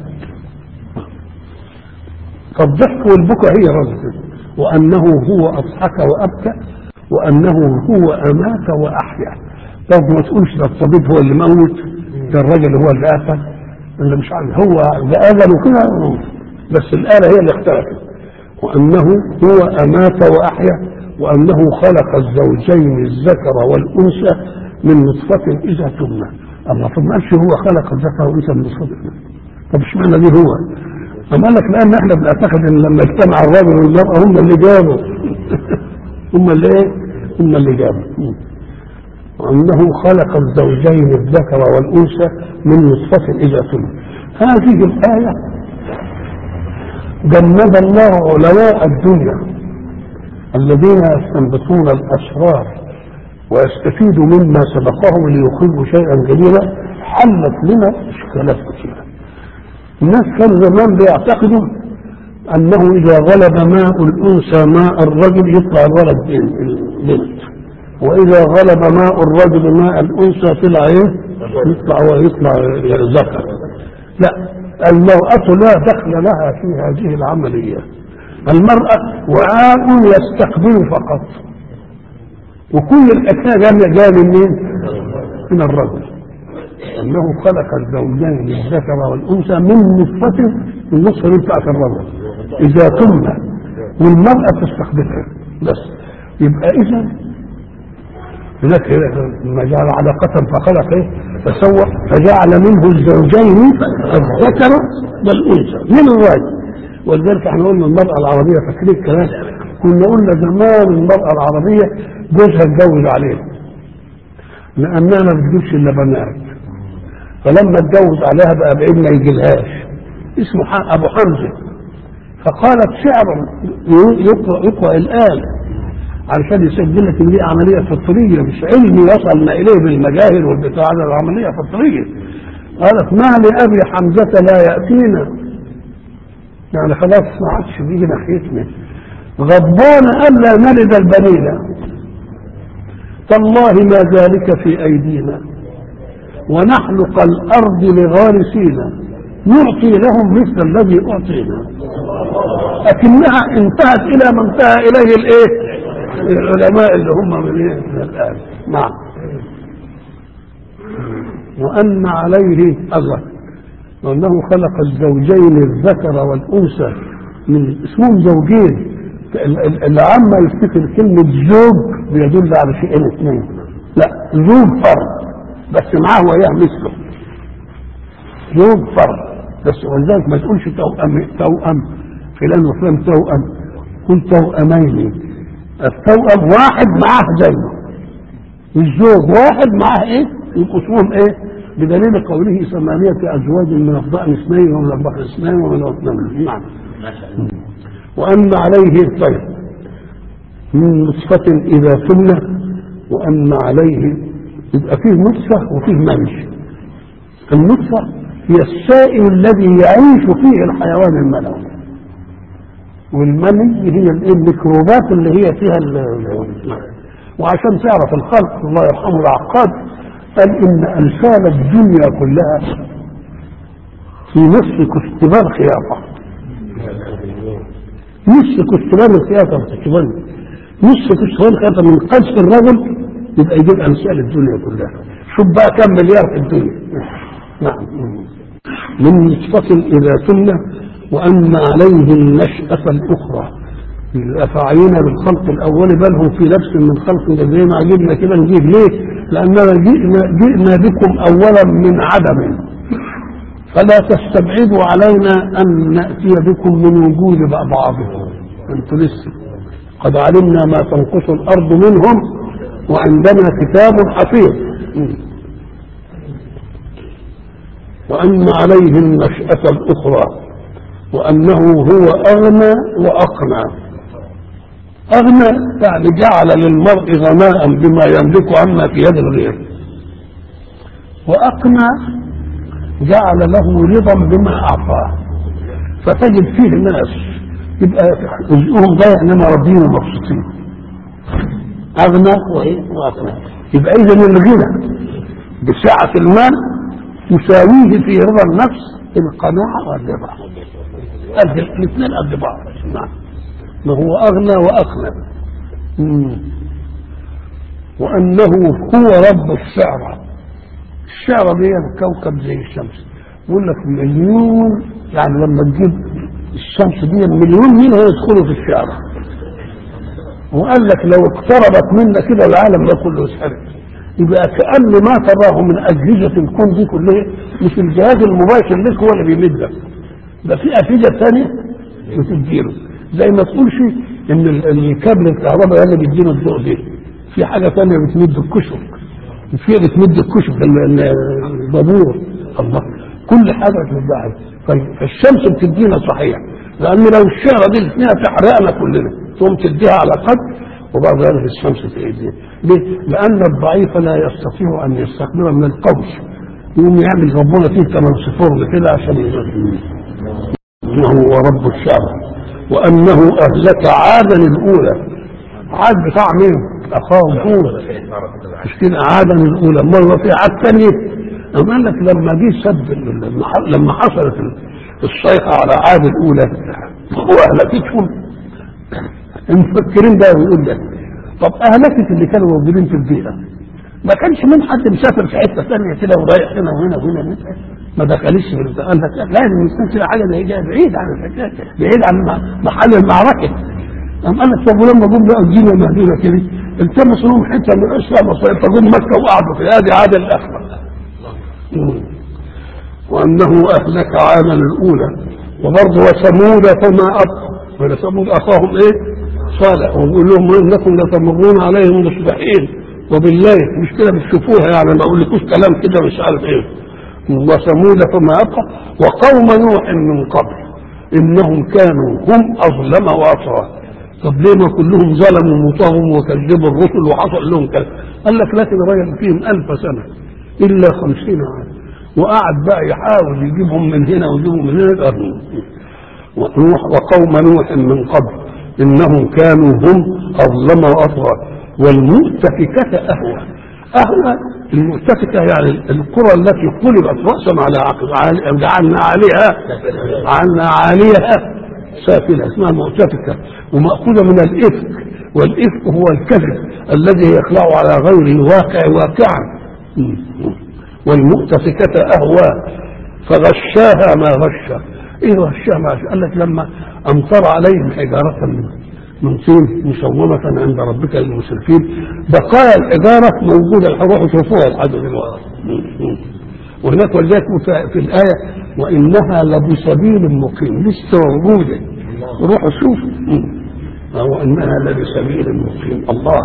فالضحك والبكاء هي رزق وأنه هو أضحك وأبكى وأنه هو أمات وأحيا طب ما تقولش ده الطبيب هو اللي موت ده الراجل هو اللي قتل اللي مش عارف هو ده أذن وكده بس الآلة هي اللي اختلفت وأنه هو أمات وأحيا وأنه خلق الزوجين الذكر والأنثى من نطفة إذا تمنى الله طب ما قالش هو خلق الذكر والأنثى من نطفة طب اشمعنى دي هو؟ أما قال لك لأن احنا بنعتقد إن لما اجتمع الرجل والمرأة هم اللي جابوا هم اللي إيه؟ هم اللي جابوا وأنه خلق الزوجين الذكر والأنثى من نطفة إذا تمنى هذه الآية جند الله علماء الدنيا الذين يستنبطون الاسرار ويستفيدوا مما سبقهم ليخرجوا شيئا جديدا حلت لنا اشكالات كثيره. الناس كانوا زمان بيعتقدوا انه اذا غلب ماء الانثى ماء الرجل يطلع الولد بنت واذا غلب ماء الرجل ماء الانثى طلع ايه؟ يطلع ويطلع ذكر. لا المرأة لا دخل لها في هذه العملية المرأة وعاء يستقبل فقط وكل الأشياء جاية من مين؟ من الرجل أنه خلق الزوجين الذكر والأنثى من نطفة النطفة دي بتاعت الرجل إذا تمنى والمرأة تستقبلها بس يبقى إذا هناك لما جعل علقة فخلق ايه فسوى فجعل منه الزوجين الذكر والانثى من الراجل ولذلك احنا قلنا المرأة العربية فاكرين الكلام كنا قلنا زمان المرأة العربية جوزها اتجوز عليها لأنها ما بتجيبش إلا بنات فلما اتجوز عليها بقى بعيد ما يجيلهاش اسمه أبو حمزة فقالت شعرا يقرأ, يقرأ الآن علشان يسجل لك ان دي عمليه فطريه مش علمي وصلنا اليه بالمجاهر والبتاع هذا عمليه فطريه قالت ما لابي حمزه لا ياتينا يعني خلاص ما عادش بيجي ناحيتنا غضبان الا نلد البنين تالله ما ذلك في ايدينا ونحلق الارض لغارسينا نعطي لهم مثل الذي اعطينا لكنها انتهت الى ما انتهى اليه الايه العلماء اللي هم من الآن نعم وأن عليه الله وأنه خلق الزوجين الذكر والأنثى من اسمهم زوجين العامة يفتكر كلمة زوج بيدل على شيئين اثنين لا زوج فرد بس معاه وياه مثله زوج فرد بس ولذلك ما تقولش توأم توأم فلان وفلان توأم قل توأمين التوأم واحد معاه زيه الزوج واحد معاه ايه يبقوا اسمهم ايه بدليل قوله ثمانية أزواج من الضأن اثنين ومن البحر اثنين ومن الأثنين نعم وأن عليه الطير من نطفة إذا تمنى وأن عليه يبقى فيه نطفة وفيه منش النطفة هي السائل الذي يعيش فيه الحيوان المنوي والمني هي الميكروبات اللي هي فيها وعشان تعرف الخلق الله يرحمه العقاد قال ان امثال الدنيا كلها في نصف كستبان خياطه نصف كستبان الخياطه كستبان نصف كستبان خياطه من قذف الرجل يبقى يجيب امثال الدنيا كلها شوف بقى كم مليار في الدنيا نعم من نطفة إذا تمنى وأن عليه النشأة الأخرى أفعينا بالخلق الأول بل هم في لبس من خلق زي ما عجبنا كده نجيب ليه؟ لأننا جئنا, جئنا بكم أولا من عدم فلا تستبعدوا علينا أن نأتي بكم من وجود بعضكم أنتم لسه قد علمنا ما تنقص الأرض منهم وعندنا كتاب حفيظ وأن عليه النشأة الأخرى وأنه هو أغنى وأقنى أغنى يعني جعل للمرء غناء بما يملك عما في يد الغير وأقنى جعل له رضا بما أعطاه فتجد فيه ناس يبقى رزقهم ضايع انما راضيين ومبسوطين اغنى وايه واغنى يبقى اذا الغنى بسعة المال تساويه في رضا النفس القناعة والرضا قد الاثنين قد بعض نعم ما هو اغنى واغنى مم. وانه هو رب الشعرى الشعرى دي كوكب زي الشمس يقول لك مليون يعني لما تجيب الشمس دي مليون مين هيدخلوا في الشعرى وقال لك لو اقتربت منا كده العالم ده كله يسحرق يبقى كأن ما تراه من أجهزة الكون دي كلها مش الجهاز المباشر لك هو اللي بيمدك ده في أجهزة ثانية بتديله زي ما تقولش إن ال- الكابل الكهرباء اللي بيدينا الضوء دي في حاجة ثانية بتمد الكشف في بتمد الكشف ال- ال- البابور الله كل حاجة بتمدها طيب فالشمس بتدينا صحيح لأن لو الشعرة دي الاثنين تحرقنا كلنا تقوم تديها على قدر وبعد ذلك الشمس تأذيه ليه؟ لأن الضعيف لا يستطيع أن يستقبل من القوس يقوم يعمل ربنا فيه كمان صفر كده عشان يزكيه إنه هو رب الشعب وأنه أهلك عادا الأولى عاد بتاع مين؟ أخاهم هود مش كده عادا الأولى مرة في عاد ثانية أما قال لك لما جه سب لما لما حصلت الصيحة على عاد الأولى وأهلكتهم المفكرين ده يقول لك طب أهلكت اللي كانوا موجودين في البيئة ما كانش من حد مسافر في حتة ثانية كده ورايح هنا وهنا وهنا ما دخلش في البتاع قال لك لازم يكون كده حاجة زي كده بعيد عن الحكاية بعيد عن محل المعركة قام قال لك طب ولما جم لقوا الدنيا مهدودة كده التمسوا لهم حتة من الإسلام فجم مكة وقعدوا في هذه عادة الأخرى وأنه أهلك عاما الأولى وبرضه وثمود فما أبقى ولثمود أخاهم إيه؟ صالح ويقول لهم إنكم لتمرون عليهم مصبحين وبالليل مش كده بتشوفوها يعني ما أقولكوش كلام كده مش عارف إيه وثمود فما أبقى وقوم نوح من قبل إنهم كانوا هم أظلم وأطغى طب ليه ما كلهم ظلموا وطغوا وكذبوا الرسل وحصل لهم كذا قال لك لكن الراجل فيهم ألف سنة إلا خمسين عام وقعد بقى يحاول يجيبهم من هنا ويجيبهم من هنا ونوح وقوم نوح من قبل إنهم كانوا هم أظلم وأطغى والمؤتفكة أهوى أهوى المؤتفكة يعني القرى التي قلبت رأسا على عقب عال- جعلنا عليها جعلنا عليها سافلة اسمها مؤتفكة ومأخوذة من الإفك والإفك هو الكذب الذي يخلع على غير الواقع واقعا والمؤتفكة أهوى فغشاها ما غشا ايه غشاها ما غشا قال لك لما امطر عليهم حجارة من من طين مسومة عند ربك للمسرفين بقايا الحجارة موجودة روحوا شوفوها لحد دلوقتي وهناك ولذلك في- في الآية وإنها لبسبيل مقيم لسه موجودة روحوا شوفوا وإنها لبسبيل مقيم الله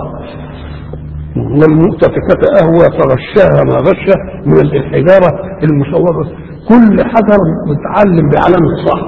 والمؤتفكة أهوى فغشاها ما غشى من الحجارة المصورة كل حجر متعلم بعلامة صح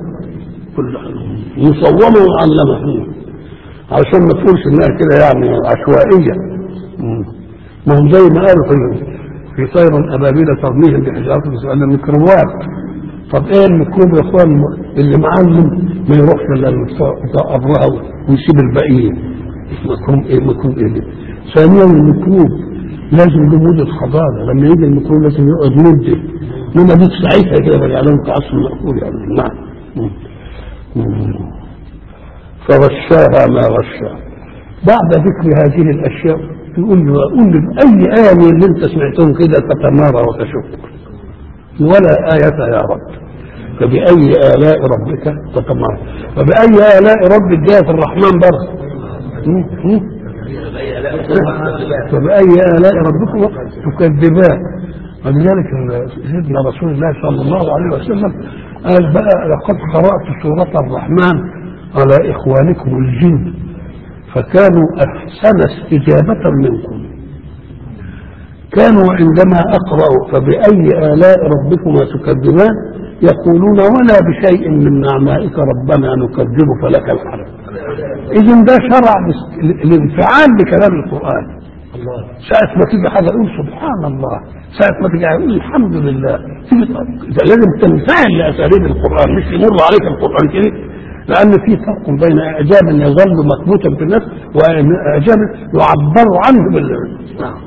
كل حجر مصومة ومعلمة فيه عشان ما تقولش انها كده يعني عشوائية مم. ما هم زي ما قالوا في في طير أبابيل ترميهم بحجارة مسألة ميكروبات طب ايه الميكروب يا اخوان اللي معلم ما يروحش الا بتاع قبرها ويسيب الباقيين ميكروب ايه ميكروب ايه ده ثانيا الميكروب لازم له مدة حضارة لما يجي الميكروب لازم يقعد مدة انما دي ساعتها كده بالإعلام كعصر مأكول يعني نعم مم. مم. فغشاها ما غشا بعد ذكر هذه الأشياء يقول له قول لي أي آية من اللي أنت سمعتهم كده تتمارى وتشك ولا آية يا رب فبأي آلاء ربك تتمارى وبأي آلاء ربك جاء في الرحمن برضه م? م? فبأي آلاء ربكم تكذبان ولذلك سيدنا رسول الله صلى الله عليه وسلم قال بقى لقد قرأت سورة الرحمن على إخوانكم الجن فكانوا أحسن استجابة منكم كانوا عندما أقرأ فبأي آلاء ربكما تكذبان يقولون ولا بشيء من نعمائك ربنا نكذب فلك الحمد إذن ده شرع الانفعال بكلام القرآن ساعة ما تيجي حاجة يقول سبحان الله ساعة ما تيجي يقول الحمد لله تيجي لازم تنفعل لأساليب القرآن مش يمر عليك القرآن كده لان في فرق بين اعجاب يظل مكبوتا في النفس واعجاب يعبر عنه بال نعم.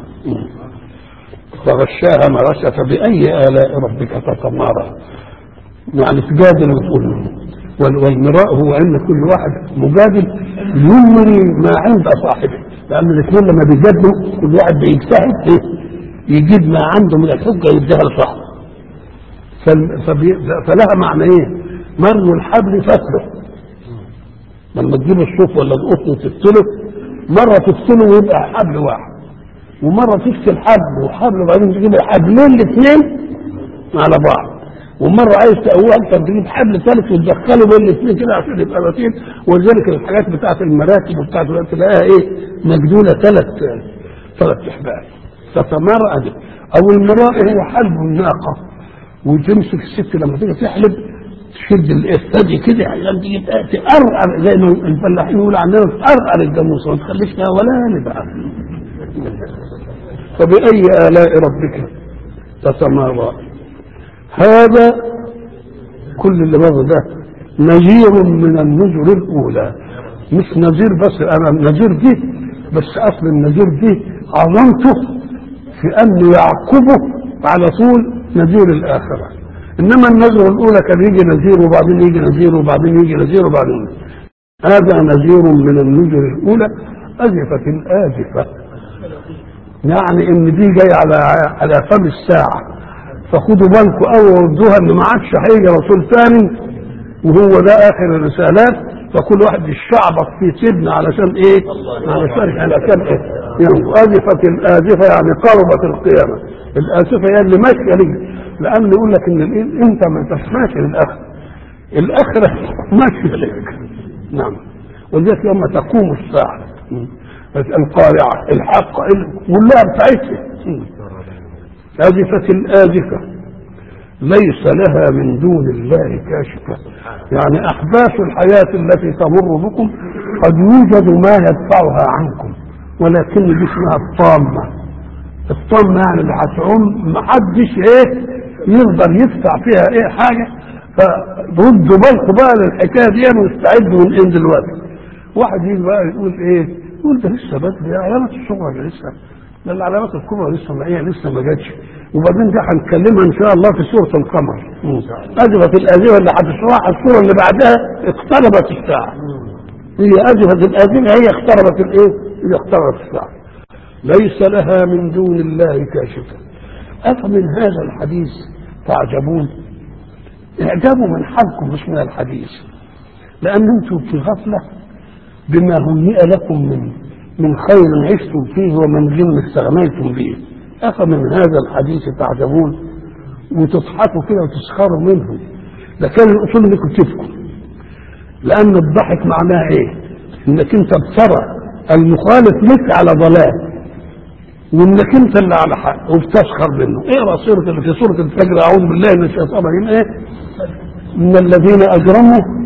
فغشاها ما غشى فباي الاء ربك تتمارى يعني تجادل وتقول وال- والمراء هو ان كل واحد مجادل يمري ما عند صاحبه لان الاثنين لما بيجادلوا كل واحد بيجتهد إيه؟ يجيب ما عنده من الحجه يديها لصاحبه فال- فبي- فلها معنى ايه؟ مرو الحبل فتله لما تجيب الصوف ولا القطن وتفتله مره تفتله ويبقى حبل واحد ومره تفتل حبل وحبل وبعدين تجيب الحبلين الاثنين على بعض ومره عايز تقويه اكتر تجيب حبل ثالث وتدخله بين الاثنين كده عشان يبقى متين ولذلك الحاجات بتاعت المراتب وبتاعت الوقت تلاقيها ايه مجدوله ثلاث ثلاث احبال تتمرأ دي. او المراء هو حلب الناقه وتمسك الست لما تيجي تحلب تشد الثدي كده عشان تيجي تقرقر زي ما الفلاحين يقولوا عندنا تقرقر الجاموسه ما تخليش فيها ولا بقى فبأي آلاء ربك تتمارى هذا كل اللي مر ده نذير من النذر الأولى مش نذير بس أنا النذير دي بس أصل النذير دي عظمته في أنه يعقبه على طول نذير الآخرة إنما النذر الأولى كان يجي نذير وبعدين يجي نذير وبعدين يجي نذير وبعدين هذا نذير من النذر الأولى أزفت الآزفة يعني ان دي جاي على على فم الساعه فخدوا بالكم قوي وردوها ان ما عادش هيجي رسول ثاني وهو ده اخر الرسالات فكل واحد يشعبط في سيدنا علشان ايه؟ علشان علشان ايه؟ يعني ازفت الازفه يعني قربت القيامه الازفه هي اللي ماشيه ليه لان يقول لك ان الإيه؟ انت ما انتش ماشي للاخره الاخره ماشيه لك نعم ولذلك يوم تقوم الساعه القارعة الحق كلها بتاعتها أزفت الآزفة ليس لها من دون الله كاشفة يعني أحداث الحياة التي تمر بكم قد يوجد ما يدفعها عنكم ولكن دي اسمها الطامة الطامة يعني اللي هتعوم محدش ايه يقدر يدفع فيها ايه حاجة فردوا بالكم بقى للحكاية دي واستعدوا من ايه دلوقتي واحد يجي بقى يقول ايه يقول ده لسه بدري علامات الصغرى ده لسه ده العلامات الكبرى لسه ما هي لسه ما جاتش وبعدين دي هنتكلمها ان شاء الله في سوره القمر ازفت الازفه اللي هتشرحها السوره اللي بعدها اقتربت الساعه هي ازفت الازفه هي اقتربت الايه؟ هي اقتربت الساعه ليس لها من دون الله كاشفه افمن هذا الحديث تعجبون اعجبوا من حالكم مش من الحديث لان انتم في غفله بما هيئ لكم من من خير عشتم فيه ومن جن استغنيتم به أفمن هذا الحديث تعجبون وتضحكوا كده وتسخروا منه ده كان الأصول انكم تبكوا لأن الضحك معناه إيه؟ إنك أنت بترى المخالف لك على ضلال وإنك أنت اللي على حق وبتسخر منه اقرأ إيه سورة اللي في سورة الفجر أعوذ بالله من الشيطان الرجيم إيه؟ إن الذين أجرموا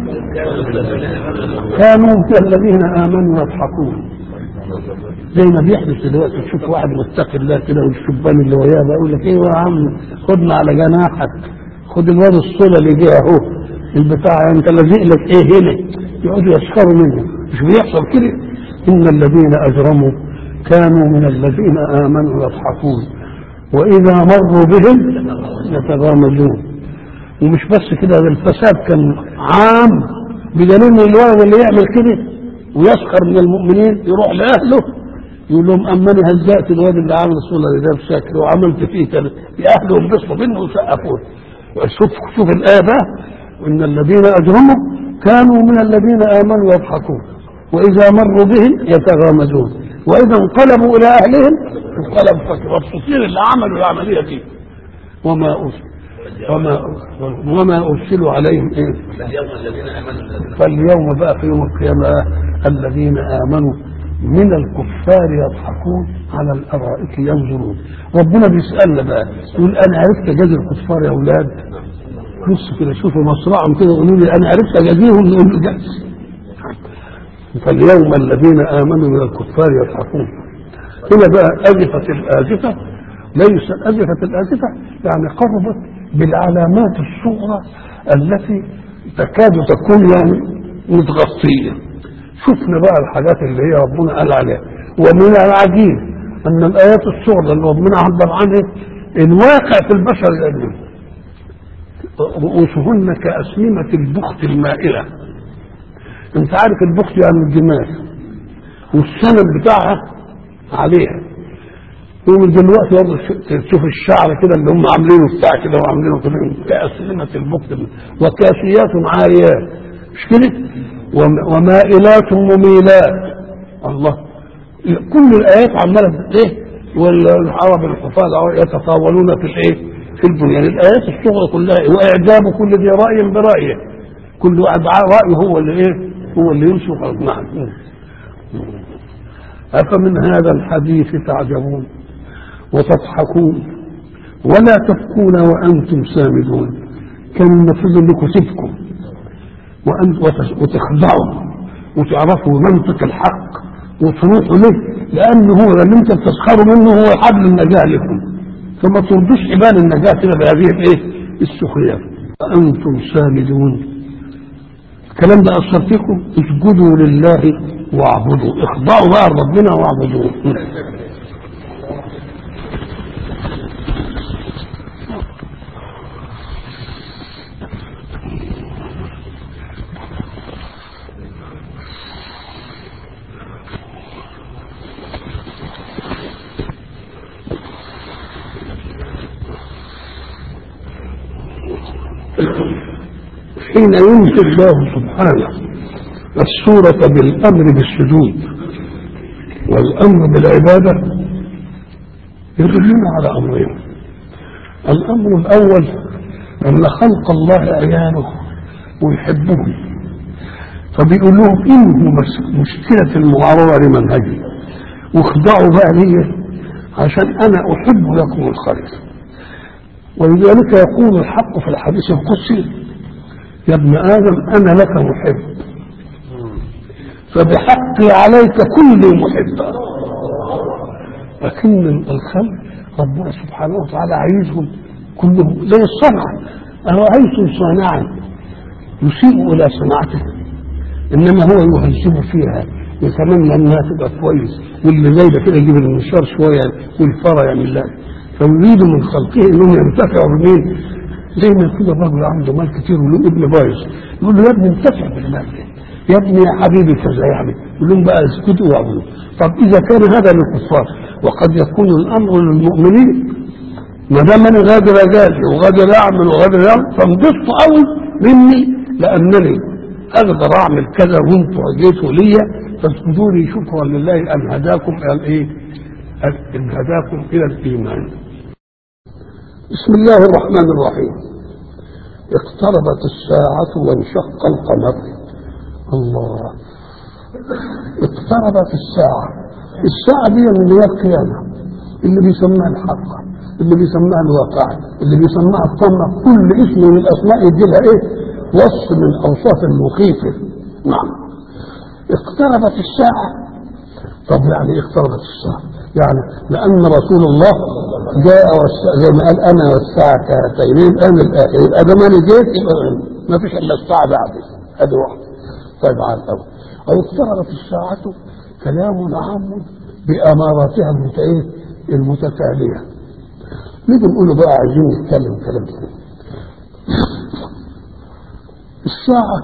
كانوا كالذين امنوا يضحكون زي ما بيحدث دلوقتي تشوف واحد متقي الله كده والشبان اللي وياه بقول لك ايه يا عم خدنا على جناحك خد الواد الصلة اللي جه اهو البتاع انت لازق لك ايه هنا يقعدوا يسخروا منه مش بيحصل كده ان الذين اجرموا كانوا من الذين امنوا يضحكون واذا مروا بهم يتغامزون ومش بس كده ده الفساد كان عام بدليل ان الولد اللي يعمل كده ويسخر من المؤمنين يروح لاهله يقول لهم امني هزأت الواد اللي عامل الصوره ده بشكل وعملت فيه كده اهله انبسطوا منه وسقفوا شوف شوف الايه بقى ان الذين اجرموا كانوا من الذين امنوا يضحكون واذا مروا بهم يتغامزون واذا انقلبوا الى اهلهم انقلبوا مبسوطين اللي عملوا العمليه دي وما أرسل وما وما ارسلوا عليهم ايه فاليوم بقى في يوم القيامه الذين امنوا من الكفار يضحكون على الارائك ينظرون ربنا بيسالنا بقى يقول انا عرفت اجازي الكفار يا اولاد بص كده شوفوا مصرعهم كده يقولوا لي انا عرفت اجازيهم نقول له جاز فاليوم الذين امنوا من الكفار يضحكون هنا بقى ازفت الازفه ليس ازفت الازفه يعني قربت بالعلامات الصغرى التي تكاد تكون يعني متغطيه شفنا بقى الحاجات اللي هي ربنا قال عليها ومن العجيب ان الايات الصغرى اللي ربنا عبر عنها الواقع في البشر يعني رؤوسهن كأسنمة البخت المائلة انت عارف البخت يعني الجمال والسند بتاعها عليها يوم دلوقتي برضه تشوف الشعر كده اللي هم عاملينه بتاع كده وعاملينه كده كأسنمة البخت وكاسيات عاريات مش كده وم- ومائلات مميلات الله كل الايات عماله ايه والعرب الحفاظ يتطاولون في الايه في البنيان الايات الصغرى كلها إيه؟ واعجاب كل ذي راي برايه كل واحد رايه هو اللي ايه هو اللي يمشي وخلاص نعم افمن هذا الحديث تعجبون وتضحكون ولا تبكون وانتم سامدون كان المفروض انكم تبكوا وأن وتس- وتخضعوا وتعرفوا منطق الحق وتروحوا له لأنه هو اللي أنت بتسخروا منه هو حبل النجاة لكم فما ترضوش حبال النجاة كده بهذه الإيه؟ السخرية أنتم سامدون الكلام ده أثر فيكم اسجدوا لله واعبدوا اخضعوا بقى لربنا واعبدوه حين ينزل الله سبحانه السورة بالأمر بالسجود والأمر بالعبادة يدلنا على أمرين الأمر الأول أن خلق الله عيانه ويحبهم فبيقول لهم انهوا مس- مشكلة المعارضة لمنهجي واخضعوا بقى لي عشان أنا أحب لكم الخير ولذلك يقول الحق في الحديث القدسي يا ابن آدم أنا لك محب فبحقي عليك كل محبا لكن الخلق ربنا سبحانه وتعالى عايزهم كلهم زي الصنع أرأيتم صانعا يسيء إلى صنعته إنما هو يهذب فيها يتمنى انها تبقى كويس واللي زي ده كده يجيب المنشار شويه والفرع يعمل لها فيريد من خلقه انهم ينتفعوا بمين؟ زي ما يكون الرجل عنده مال كتير وله ابن بايظ يقول له يا ابني انتفع بالمال ده يا ابني يا حبيبي كذا يعني يقول لهم بقى اسكتوا واعبدوا طب اذا كان هذا للكفار وقد يكون الامر للمؤمنين ما دام انا غادر اجازي وغادر اعمل وغادر اعمل فانبسطوا قوي مني لانني اقدر اعمل كذا وانتوا جيتوا ليا فاسجدوا لي شكرا لله ان هداكم الى الايه؟ ان هداكم الى الايمان. بسم الله الرحمن الرحيم. اقتربت الساعة وانشق القمر. الله اقتربت الساعة. الساعة دي اللي هي القيامة اللي بيسميها الحق اللي بيسميها الواقع اللي بيسميها الطمع كل اسم من الاسماء يدي لها ايه؟ وصف من اوصاف المخيفة. نعم. اقتربت الساعة طب يعني ايه اقتربت الساعة يعني لأن رسول الله جاء والساعة زي ما قال أنا والساعة كهاتين يبقى أنا الآخر يبقى ده ما أنا جيت يبقى ما فيش إلا الساعة بعدي هذه واحدة طيب على الأول أو اقتربت الساعة كلام عام بأماراتها المت- إيه؟ المتتالية نيجي نقول له بقى عايزين نتكلم كلام كده الساعة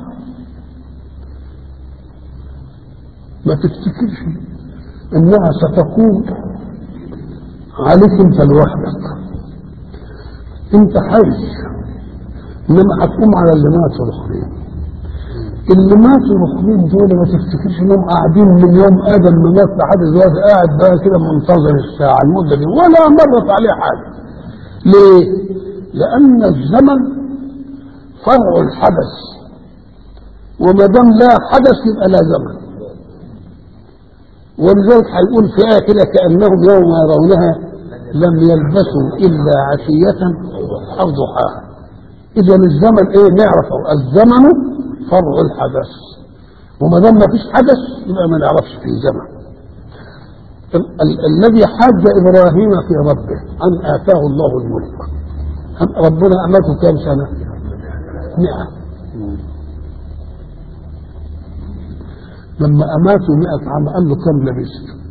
ما تفتكرش انها ستقوم عليك انت لوحدك انت حي انما هتقوم على اللي ماتوا الاخرين اللي ماتوا الاخرين دول ما تفتكرش انهم قاعدين من يوم ادم ما مات لحد دلوقتي قاعد بقى كده منتظر الساعه المده دي ولا مرت عليه حاجه ليه؟ لان الزمن فرع الحدث وما دام لا حدث يبقى لا زمن ولذلك هيقول في آية كده كأنهم يوم يرونها لم يلبثوا إلا عشية أو ضحاها إذا الزمن إيه نعرفه الزمن فرع الحدث وما دام ما فيش حدث يبقى ما نعرفش في زمن ال- ال- الذي حاج إبراهيم في ربه أن آتاه الله الملك أم- ربنا أماته كام سنة؟ مئة لما اماتوا 100 عام قال له كم لبست؟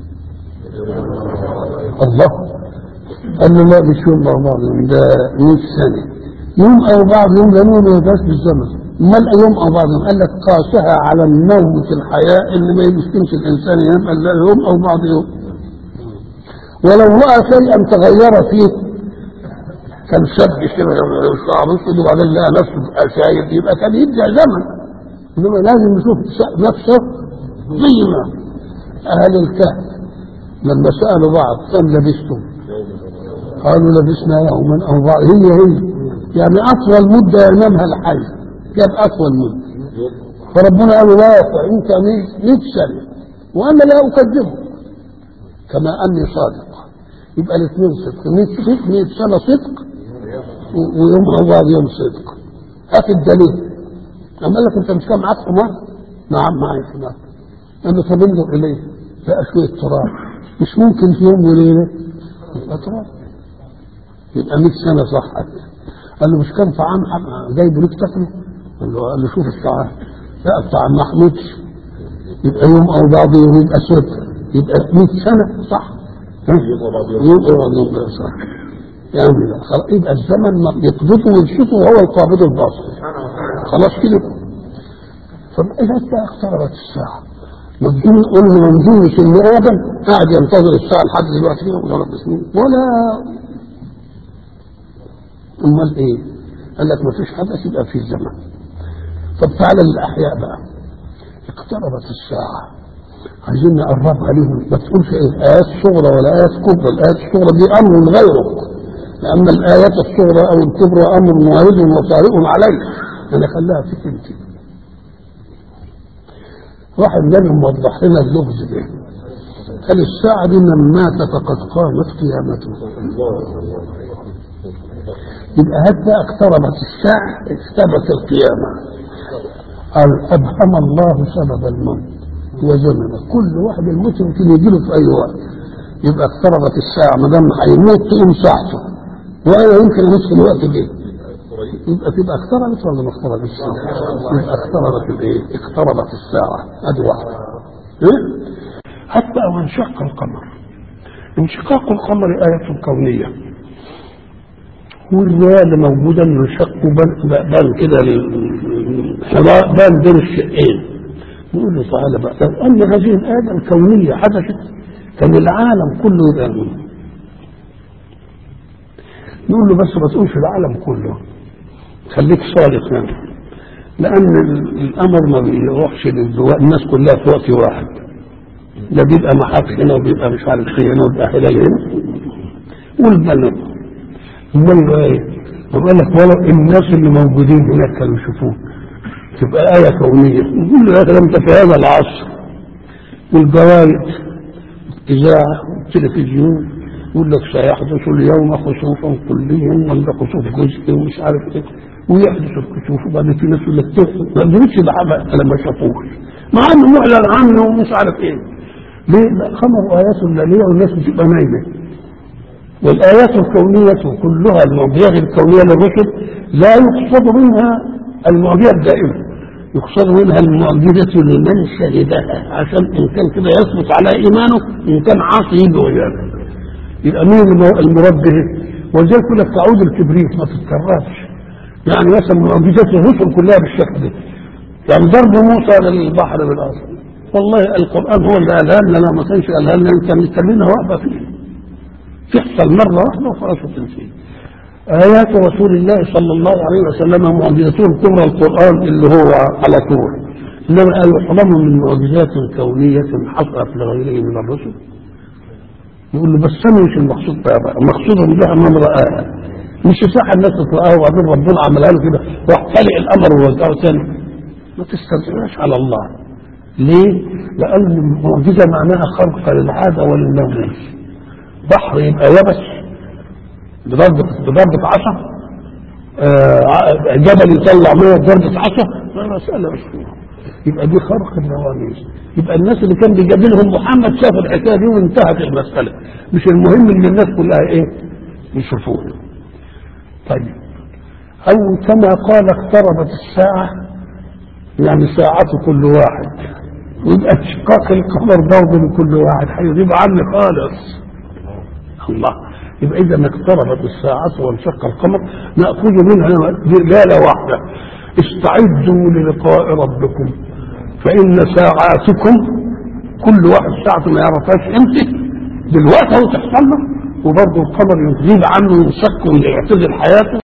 الله قال له لا مش يوم او بعض يوم ده 100 سنه يوم او بعض يوم ده نوم ما يبقاش بالزمن امال يوم او بعض يوم قال لك قاسها على النوم في الحياه اللي ما يمكنش الانسان ينام الا يوم او بعض يوم ولو راى شيئا تغير فيه كان شاب كده شعر اسود وبعدين لقى نفسه شايب يبقى كان يرجع زمن انما لازم يشوف نفسه زي ما اهل الكهف لما سالوا بعض كم لبستم؟ قالوا لبسنا يوما او بعض هي هي يعني اطول مده ينامها الحي كانت اطول مده فربنا قال لا فانت 100 سنه وانا لا اكذبه كما اني صادق يبقى الاثنين صدق 100 سنه صدق ويوم بعض يوم صدق هات الدليل أما لك أنت مش كان معاك حمار؟ نعم معي حمار أنا فبنظر إليه لقى شوية تراب مش ممكن في يوم وليلة يبقى تراب يبقى 100 سنة صح قال له مش كان طعام جايب لك تاكله؟ قال له قال له شوف الطعام لا الطعام ما حمودش يبقى يوم أو بعض يوم يبقى صدق يبقى 100 سنة صح يوم أو بعض يوم صح يعني يبقى الزمن يقبضه ويبسطه وهو القابض الباطل خلاص كده فإذا اقتربت الساعة مجنون قلنا منزول ان ادم قاعد ينتظر الساعة لحد دلوقتي كده وثلاث سنين ولا امال ايه؟ قال لك ما فيش حدث يبقى في زمن طب تعالى للاحياء بقى اقتربت الساعة عايزين نقربها لهم ما تقولش ايه ايات صغرى ولا ايات كبرى الايات الصغرى دي امر غيرك لأن الآيات الصغرى أو الكبرى أمر وارد وطارئ عليه أنا خلاها فيك أنت واحد منهم موضح لنا اللغز ده قال الساعة دي من مات فقد قامت قيامته يبقى هذا اقتربت الساعة اقتربت القيامة قال أبهم الله سبب الموت وزمنه كل واحد الموت يمكن يجيله في أي وقت يبقى اقتربت الساعة ما دام هيموت تقوم ساعته وانا يمكن اموت في الوقت ده يبقى تبقى اقتربت ولا ما اقتربتش؟ يبقى اقتربت الايه؟ اقتربت الساعة ادي واحدة إيه؟ حتى وانشق القمر انشقاق القمر آية كونية والرواية اللي موجودة انه شق بان كده بان بين الشقين نقول له تعالى بقى لو ان هذه الآية الكونية حدثت كان العالم كله يبقى نقول له بس ما تقولش العالم كله خليك صادق يعني لان الامر ما بيروحش الناس كلها في وقت واحد ده بيبقى محاط هنا وبيبقى مش عارف ايه هنا وبيبقى هلال هنا والبلد امال ايه؟ بقول لك ولو الناس اللي موجودين هناك كانوا يشوفوه تبقى آية كونية نقول له يا أخي أنت في هذا العصر والجوائد إذاعة والتلفزيون يقول لك سيحدث اليوم خسوف كليا ولا خسوف جزئي ومش عارف ايه ويحدث الكسوف وبعدين في ناس يقول لك ما قدرتش بحبق لما شافوه مع انه معلن عنه ومش عارف ايه ليه؟ خمر ايات الليليه والناس بتبقى نايمه والايات الكونيه كلها المعجزات الكونيه للرسل لا يقصد منها المعجزه الدائمه يقصد منها المعجزه لمن شهدها عشان ان كان كده يثبت على ايمانه ان كان عاصي يجي ويانا يبقى مين المراد به؟ ولذلك يقول لك تعود الكبريت ما تتكررش يعني مثلا معجزات الرسل كلها بالشكل ده يعني ضرب موسى للبحر بالارض والله القران هو اللي قالها لنا لا ما كانش قالها لنا كان يكلمنا واقفه فيه تحصل مره واحده وخلاص وتنسي آيات رسول الله صلى الله عليه وسلم معجزته الكبرى القرآن اللي هو على طول إنما يحرم من معجزات كونية حصلت لغيره من الرسل يقول له بس انا مش المقصود بها بقى المقصود بها من رآها مش صح الناس ترآها وبعدين ربنا عملها له كده راح خلق الامر ووزعه ثاني ما تسترجعش على الله ليه؟ لأن المعجزة معناها خلق للعادة وللنوم بحر يبقى يبس بضربة بضربة عصا آه جبل يطلع مية بضربة عصا مسألة مش يبقى دي خرق النواميس يبقى الناس اللي كان بيجادلهم محمد شاف الحكايه دي وانتهت المساله مش المهم ان الناس كلها ايه يشوفوه طيب او كما قال اقتربت الساعه يعني ساعة كل واحد ويبقى اشقاق القمر برضه لكل واحد هيغيب عني خالص الله يبقى اذا اقتربت الساعه وانشق القمر ناخذ منها دلاله واحده استعدوا للقاء ربكم فان ساعاتكم كل واحد ساعته ما يعرفهاش امتى دلوقتي اهو تحصل له وبرضه القمر يغيب عنه وينشق ويعتزل حياته